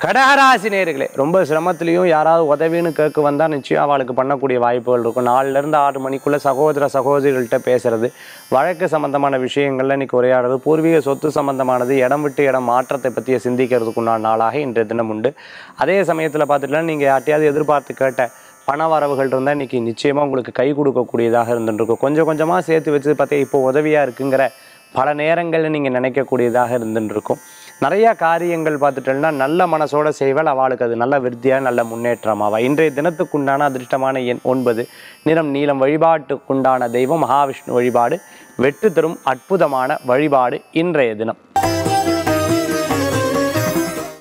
கடகராசி நேர்களே ரொம்ப சிரமத்திலையும் யாராவது உதவின்னு கேட்க வந்தால் நிச்சயம் அவளுக்கு பண்ணக்கூடிய வாய்ப்புகள் இருக்கும் நாலுலேருந்து ஆறு மணிக்குள்ளே சகோதர சகோதரிகள்கிட்ட பேசுறது வழக்கு சம்பந்தமான விஷயங்கள்ல இன்னைக்கு உரையாடுறது பூர்வீக சொத்து சம்பந்தமானது இடம் விட்டு இடம் மாற்றத்தை பற்றிய சிந்திக்கிறதுக்குண்டான நாளாக இன்றைய தினம் உண்டு அதே சமயத்தில் பார்த்துட்டுனா நீங்கள் யார்ட்டையாவது எதிர்பார்த்து கேட்ட பண வரவுகள் இருந்தால் இன்றைக்கி நிச்சயமாக உங்களுக்கு கை கொடுக்கக்கூடியதாக இருந்துருக்கும் கொஞ்சம் கொஞ்சமாக சேர்த்து வச்சு பார்த்தா இப்போ உதவியாக இருக்குங்கிற பல நேரங்களில் நீங்கள் நினைக்கக்கூடியதாக இருந்துருக்கும் நிறையா காரியங்கள் பார்த்துட்டோம்னா நல்ல மனசோட செய்வால் அவளுக்கு அது நல்ல விருத்தியாக நல்ல முன்னேற்றமாவா இன்றைய தினத்துக்குண்டான அதிர்ஷ்டமான எண் ஒன்பது நிறம் நீளம் வழிபாட்டுக்குண்டான தெய்வம் மகாவிஷ்ணு வழிபாடு வெற்றி தரும் அற்புதமான வழிபாடு இன்றைய தினம்